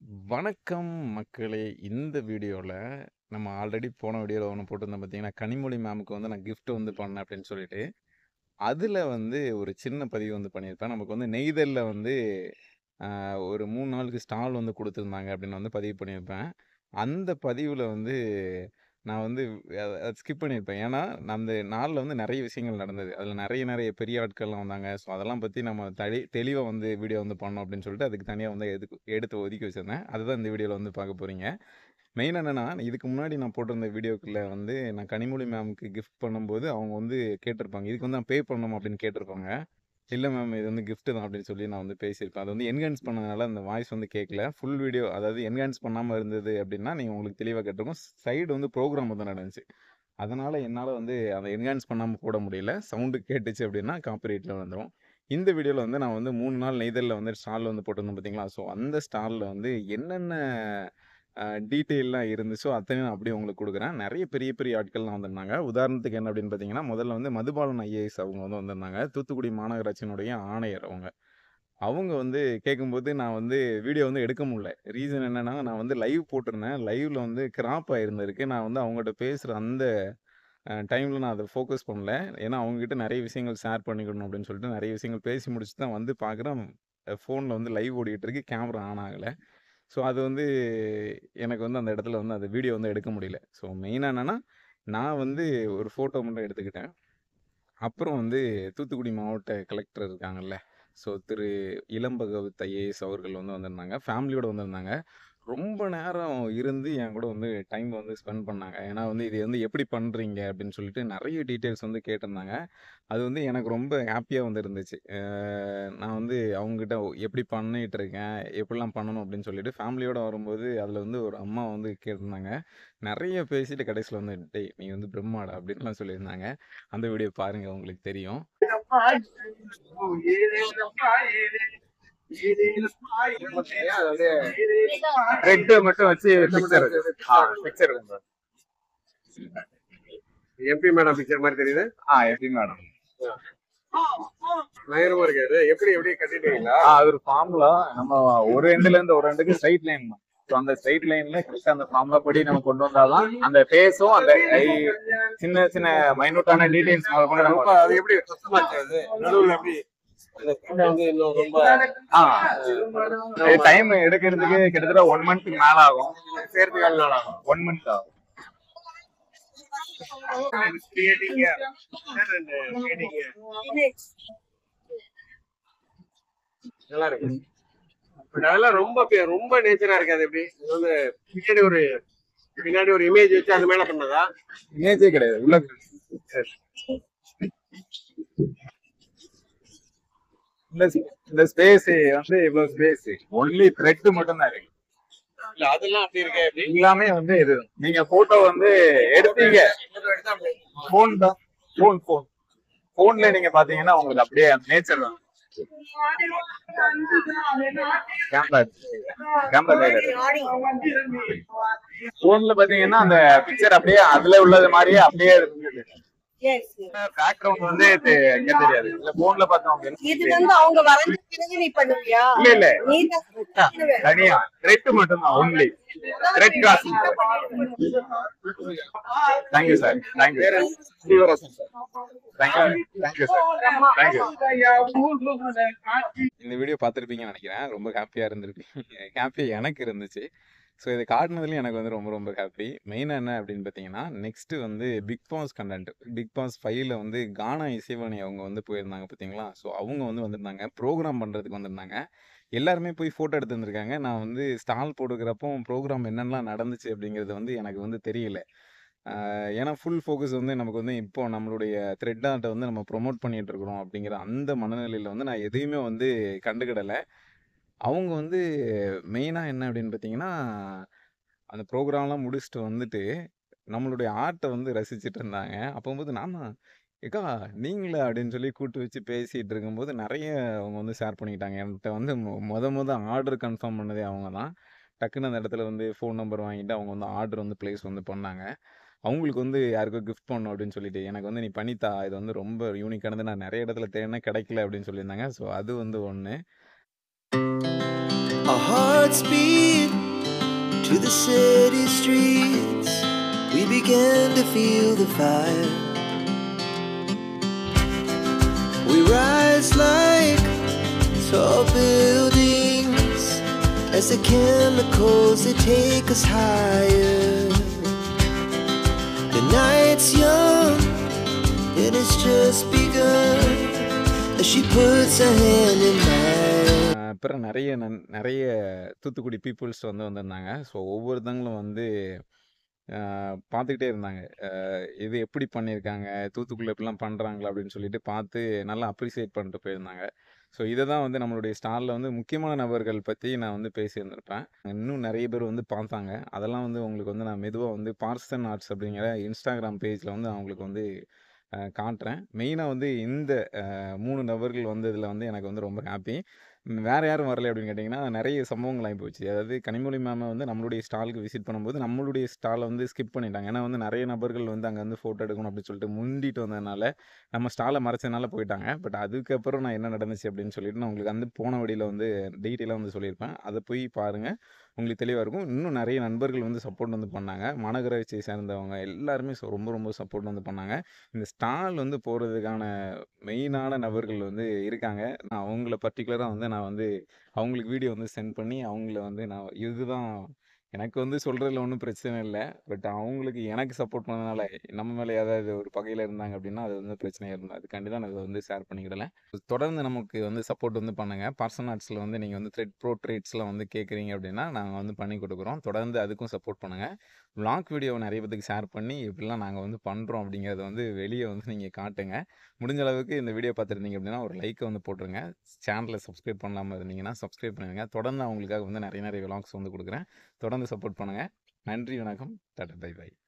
வணக்கம் மக்களே! இந்த வீடியோல நம்ம ஆல்ரெடி போன வீடியோல ஒண்ணு போட்டிருந்தோம் பார்த்தீங்கன்னா, கனிமொழி மேமுக்கு வந்து நான் கிஃப்ட் வந்து பண்ணேன் அப்படின்னு சொல்லிட்டு. அதுல வந்து ஒரு சின்ன பதிவு வந்து பண்ணியிருப்பேன். நமக்கு வந்து நெய்தல்ல வந்து அ ஒரு 3 நாளுக்கு ஸ்டால் வந்து குடுத்துருந்தாங்க அப்படின்னு வந்து பதிவு பண்ணியிருப்பேன். அந்த பதிவுல வந்து நான் வந்து அத அத ஸ்கிப் பண்ணியிருப்பேன். ஏன்னா, அந்த நாள்ல வந்து நெறைய விஷயங்கள் நடந்தது. அதுல நெறைய நெறைய பெரிய ஆட்கள்லாம் வந்தாங்க. ஸோ அதெல்லாம் பத்தி நம்ம தளி தெளிவா வந்து வீடியோ வந்து பண்ணணும் அப்படின்னு சொல்லிட்டு, அதுக்கு தனியா வந்து எதுக்கு எடுத்து ஒதுக்கி வச்சிருந்தேன். அதுதான் இந்த வீடியோல வந்து பார்க்க போறீங்க. மெயினா என்னன்னா, இதுக்கு முன்னாடி நான் போட்டிருந்த வீடியோக்குள்ள வந்து நான் கனிமொழி மேம்க்கு கிஃப்ட் பண்ணும்போது, அவங்க வந்து கேட்டிருப்பாங்க. இதுக்கு வந்து நான் பே பண்ணணுமா அப்படின்னு கேட்டிருப்பாங்க. இல்ல மேம் இது வந்து கிஃப்ட் தான் அப்படின்னு சொல்லி நான் வந்து பேசியிருப்பேன். அது வந்து என்ஹான்ஸ் பண்ணதுனால அந்த வாய்ஸ் வந்து கேட்கல. ஃபுல் வீடியோ அதாவது என்ஹான்ஸ் பண்ணாம இருந்தது அப்படின்னா, நீங்க உங்களுக்கு தெளிவா கேட்டிருக்கும். சைடு வந்து ப்ரோகிராம் வந்து நடந்துச்சு. அதனால என்னால வந்து அத என்ஹான்ஸ் பண்ணாம போட முடியல. சவுண்ட் கேட்டுச்சு அப்படின்னா காப்பிரைட்ல வந்துரும். இந்த வீடியோல வந்து நான் வந்து 3 நாள் நெய்தல்ல வந்து ஸ்டால் வந்து போட்டிருந்தேன் பார்த்தீங்களா? ஸோ அந்த ஸ்டால்ல வந்து என்னென்ன அ டீட்டெயில்லாம் இருந்துச்சோ அத்தனையும் அப்படியே உங்களுக்கு குடுக்குறேன். நெறைய பெரிய பெரிய ஆட்கள்லாம் வந்திருந்தாங்க. உதாரணத்துக்கு என்ன அப்படின்னு பார்த்தீங்கன்னா, முதல்ல வந்து மதுபாலன் ஐஏஎஸ் அவங்க வந்து வந்திருந்தாங்க. தூத்துக்குடி மாநகராட்சியினுடைய ஆணையர் அவங்க. அவங்க வந்து கேட்கும்போது நான் வந்து வீடியோ வந்து எடுக்க முடியல. ரீசன் என்னன்னா, நான் வந்து லைவ் போட்டிருந்தேன். லைவ்ல வந்து கிராப் ஆயிருந்திருக்கு. நான் வந்து அவங்கட்ட பேசுற அந்த அ டைம்ல நான் அத ஃபோக்கஸ் பண்ணல. ஏன்னா, அவங்ககிட்ட நெறைய விஷயங்கள் ஷேர் பண்ணிக்கணும் அப்படின்னு சொல்லிட்டு நெறைய விஷயங்கள் பேசி முடிச்சுட்டு தான் வந்து பார்க்குறேன். அ ஃபோன்ல வந்து லைவ் ஓடிட்டு இருக்கு. கேமரா ஆன் ஆகல. ஸோ அது வந்து எனக்கு வந்து அந்த இடத்துல வந்து அந்த வீடியோ வந்து எடுக்க முடியல. ஸோ மெயினா என்னன்னா, நான் வந்து ஒரு ஃபோட்டோ மட்டும் எடுத்துக்கிட்டேன். அப்புறம் வந்து தூத்துக்குடி மாவட்ட கலெக்டர் இருக்காங்கல்ல. ஸோ திரு இளம்பகவத் ஐஏஎஸ் அவர்கள் வந்து வந்திருந்தாங்க. ஃபேமிலியோட வந்திருந்தாங்க. ரொம்ப நேரம் இருந்து என் கூட வந்து டைம் வந்து ஸ்பெண்ட் பண்ணாங்க. ஏன்னா வந்து இது வந்து எப்படி பண்றீங்க அப்படின்னு சொல்லிட்டு நெறைய டீட்டெயில்ஸ் வந்து கேட்டிருந்தாங்க. அது வந்து எனக்கு ரொம்ப ஹேப்பியா வந்து இருந்துச்சு. அ நான் வந்து அவங்ககிட்ட எப்படி பண்ணிட்டு இருக்கேன், எப்படிலாம் பண்ணணும் அப்படின்னு சொல்லிட்டு ஃபேமிலியோட வரும்போது அதில வந்து ஒரு அம்மா வந்து கேட்டிருந்தாங்க. நெறைய பேசிட்டு கடைசில வந்து "டேய் நீ வந்து பிரம்மாடா" அப்படின்லாம் சொல்லியிருந்தாங்க. அந்த வீடியோ பாருங்க உங்களுக்கு தெரியும். ரெட் மட்டும் வச்சு பிக்சர் பிக்சர் எம்பி மேடம் பிக்சர் மாதிரி தெரியுது ஆ எப்படி மேடம் நயரமா இருக்காது எப்படி எப்படி கட்டிட்டீங்களா ஆ அது ஒரு ஃபார்முலா நம்ம ஒரு எண்ட்ல இருந்து ஒரு எண்டுக்கு ஸ்ட்ரைட் லைன் தான் ஸோ அந்த ஸ்ட்ரைட் லைன்ல கரெக்டா அந்த ஃபார்முலா படி நம்ம கொண்டு வந்தாதான் அந்த ஃபேஸும் அந்த ஐ சின்ன சின்ன மைனூட்டான டீடைல்ஸ் கூட ரொம்ப நம்ம அது எப்படி கஷ்டமாச்சு அது நடுவுல எப்படி அந்த கட்டை வந்து இன்னும் ரொம்ப ஆ டைம் எடுக்கிறதுக்கு கிட்டத்தட்ட ஒன் மந்த்துக்கு மேல ஆகும் சேர்த்து கால் நாள் ஆகும் ஒன் மந்த் ஆகும் கிரியேட்டிங்க நல்லா இருக்கு பட் அதெல்லாம் ரொம்ப பே- ரொம்ப நேச்சரா இருக்காது எப்படி இது வந்து பின்னாடி ஒரு பின்னாடி ஒரு இமேஜ் வச்சு அது மேல பண்ணதா இமேஜே கிடையாது உள்ள இந்த இந்த ஸ்பேஸ் வந்து இவ்வளவு ஸ்பேஸ் ஒன்லி த்ரெட் மட்டும் தான் இருக்கு இல்ல அதெல்லாம் அப்படி இருக்கே எப்படி எல்லாமே வந்து இது நீங்க போட்டோ வந்து எடுத்தீங்க photo எடுத்தா அப்படி போன் தான் போன் போன் போன்ல நீங்க பாத்தீங்கன்னா உங்களுக்கு அப்படியே நேச்சர் தான் கேமரா கேமரா போன்ல பாத்தீங்கன்னா அந்த பிக்சர் அப்படியே அதுல உள்ளது மாதிரியே அப்படியே இருந்தது பேக்ரவுண்ட் வந்து தெ- எங்க தெரியாது இல்ல போன்ல பார்த்தோம் அப்படின்னா இது வந்து அவங்க வரைஞ்ச பிறகு நீ பண்ணுவியா இல்ல இல்ல நீ தான் பண்ணுவ. தனியா த்ரெட் மட்டும் தான் only thread cross thank you sir thank you Srivarasan sir thank you thank you sir thank you இந்த வீடியோ பார்த்துருப்பீங்கன்னு நெனைக்கிறேன். ரொம்ப ஹேப்பியா இருந்திருப்பீங்க. ஹேப்பியா எனக்கு இருந்துச்சு. ஸோ இத காட்டுனதுலயும் எனக்கு வந்து ரொம்ப ரொம்ப ஹேப்பி. மெயினா என்ன அப்படின்னு பார்த்தீங்கன்னா, நெக்ஸ்ட் வந்து big boss content. Big boss 5ல வந்து கானா இசைவாணி அவங்க வந்து போயிருந்தாங்க பார்த்தீங்களா? ஸோ அவங்க வந்து வந்திருந்தாங்க. ப்ரோகிராம் பண்றதுக்கு வந்திருந்தாங்க. எல்லாருமே போய் ஃபோட்டோ எடுத்து வந்திருக்காங்க. நான் வந்து ஸ்டால் போட்டுருக்கிறப்போ ப்ரோகிராம் என்னென்னலாம் நடந்துச்சு அப்படிங்கிறது வந்து எனக்கு வந்து தெரியல. அ ஏன்னா ஃபுல் ஃபோக்கஸ் வந்து நமக்கு வந்து இப்போ நம்மளுடைய த்ரெட் ஆர்ட்ட வந்து நம்ம ப்ரொமோட் பண்ணிட்டு இருக்கிறோம் அப்படிங்கிற அந்த மனநிலையில வந்து நான் எதையுமே வந்து கண்டுக்கிடல. அவங்க வந்து மெயினா என்ன அப்படின்னு பார்த்தீங்கன்னா, அந்த ப்ரோகிராம்லாம் முடிச்சுட்டு வந்துட்டு, நம்மளுடைய ஆர்ட்ட வந்து ரசிச்சுட்டு இருந்தாங்க. அப்பம்போது நான் தான் "ஏக்கா நீங்களா?" அப்படின்னு சொல்லி கூட்டு வச்சு பேசிட்டு இருக்கும்போது, நெறைய அவங்க வந்து ஷேர் பண்ணிக்கிட்டாங்க. என்ட்ட வந்து மொ மொத மொத ஆர்டர் கன்ஃபார்ம் பண்ணதே அவங்க தான். டக்குனு அந்த இடத்துல வந்து ஃபோன் நம்பர் வாங்கிட்டு அவங்க வந்து ஆர்டர் வந்து பிளேஸ் வந்து பண்ணாங்க. அவங்களுக்கு வந்து யாருக்கோ கிஃப்ட் பண்ணணும் அப்படின்னு சொல்லிட்டு, "எனக்கு வந்து நீ பண்ணித்தா. இது வந்து ரொம்ப யூனிக்கானது. நான் நெறைய இடத்துல தேடினேன் கிடைக்கல" அப்படின்னு சொல்லியிருந்தாங்க. ஸோ அது வந்து ஒண்ணு. Our hearts beat to the city streets, we began to feel the fire. We rise like tall buildings as the chemicals they take us higher. The night's young and it's just begun as she puts her hand in mine. அஹ் அப்புறம் நிறைய நன் நிறைய Thoothukudi peoples வந்து வந்திருந்தாங்க so ஒவ்வொருத்தங்களும் வந்து அஹ் பார்த்துக்கிட்டே இருந்தாங்க அஹ் இது எப்படி பண்ணியிருக்காங்க தூத்துக்குடியில் இப்படிலாம் பண்ணுறாங்களா அப்படின்னு சொல்லிட்டு பார்த்து நல்லா அப்ரிசியேட் பண்ணிட்டு போயிருந்தாங்க ஸோ இதை தான் வந்து நம்மளுடைய ஸ்டாலில் வந்து முக்கியமான நபர்கள் பற்றி நான் வந்து பேசியிருந்திருப்பேன் இன்னும் நிறைய பேர் வந்து பார்த்தாங்க அதெல்லாம் வந்து உங்களுக்கு வந்து நான் மெதுவாக வந்து பார்சன் ஆர்ட்ஸ் அப்படிங்கிற இன்ஸ்டாகிராம் பேஜில் வந்து அவங்களுக்கு வந்து அஹ் காட்டுறேன் மெயினாக வந்து இந்த அஹ் மூணு நபர்கள் வந்ததில் வந்து எனக்கு வந்து ரொம்ப ஹாப்பி வேறு யாரும் வரல அப்படின்னு கேட்டிங்கன்னா நிறைய சம்பவங்கள் ஆகி போச்சு அதாவது கனிமொழி மேமை வந்து நம்மளுடைய ஸ்டாலுக்கு விசிட் பண்ணும்போது நம்மளுடைய ஸ்டாலை வந்து ஸ்கிப் பண்ணிட்டாங்க ஏன்னா வந்து நிறைய நபர்கள் வந்து அங்கே வந்து ஃபோட்டோ எடுக்கணும் அப்படின்னு சொல்லிட்டு முந்திட்டு வந்ததுனால நம்ம ஸ்டாலை மறைச்சதுனால போயிட்டாங்க பட் அதுக்கப்புறம் நான் என்ன நடந்துச்சு அப்படின்னு சொல்லிட்டு நான் உங்களுக்கு வந்து போன வழியில் வந்து டீட்டெயிலாக வந்து சொல்லியிருப்பேன் அதை போய் பாருங்கள் உங்களுக்கு தெளிவாக இருக்கும் இன்னும் நிறைய நண்பர்கள் வந்து சப்போர்ட் வந்து பண்ணாங்க மாநகராட்சியை சேர்ந்தவங்க எல்லாருமே so ரொம்ப ரொம்ப சப்போர்ட் வந்து பண்ணாங்க இந்த ஸ்டால் வந்து போகிறதுக்கான மெயினான நபர்கள் வந்து இருக்காங்க நான் அவங்கள பர்டிகுலராக வந்து நான் வந்து அவங்களுக்கு வீடியோ வந்து சென்ட் பண்ணி அவங்கள வந்து நான் இதுதான் எனக்கு வந்து சொல்கிறதுல ஒன்றும் பிரச்சனை இல்லை பட் அவங்களுக்கு எனக்கு சப்போர்ட் பண்ணதுனால நம்ம மேலே ஏதாவது ஒரு பகையில் இருந்தாங்க அப்படின்னா அது வந்து பிரச்சனையாக இருந்தது அதுக்காண்டி தான் நான் இதை வந்து ஷேர் பண்ணிக்கிடல தொடர்ந்து நமக்கு வந்து சப்போர்ட் வந்து பண்ணுங்கள் பர்சன் ஆர்ட்ஸில் வந்து நீங்கள் வந்து த்ரெட் ப்ரோ ட்ரேட்ஸ்லாம் வந்து கேட்குறீங்க அப்படின்னா நாங்கள் வந்து பண்ணி கொடுக்குறோம் தொடர்ந்து அதுக்கும் சப்போர்ட் பண்ணுங்கள் vlog வீடியோவை நிறைய பேத்துக்கு ஷேர் பண்ணி இப்படிலாம் நாங்கள் வந்து பண்ணுறோம் அப்படிங்கிறத வந்து வெளியே வந்து நீங்கள் காட்டுங்க முடிஞ்ச அளவுக்கு இந்த வீடியோ பார்த்துருந்தீங்க அப்படின்னா ஒரு லைக்கை வந்து போட்டுருங்க சேனலை சப்ஸ்கிரைப் பண்ணாமல் இருந்தீங்கன்னா சப்ஸ்கிரைப் பண்ணுங்க தொடர்ந்து அவங்களுக்காக வந்து நிறைய நிறைய vlogs வந்து கொடுக்குறேன் தொடர்ந்து சப்போர்ட் பண்ணுங்கள் நன்றி வணக்கம் டாடா பை பை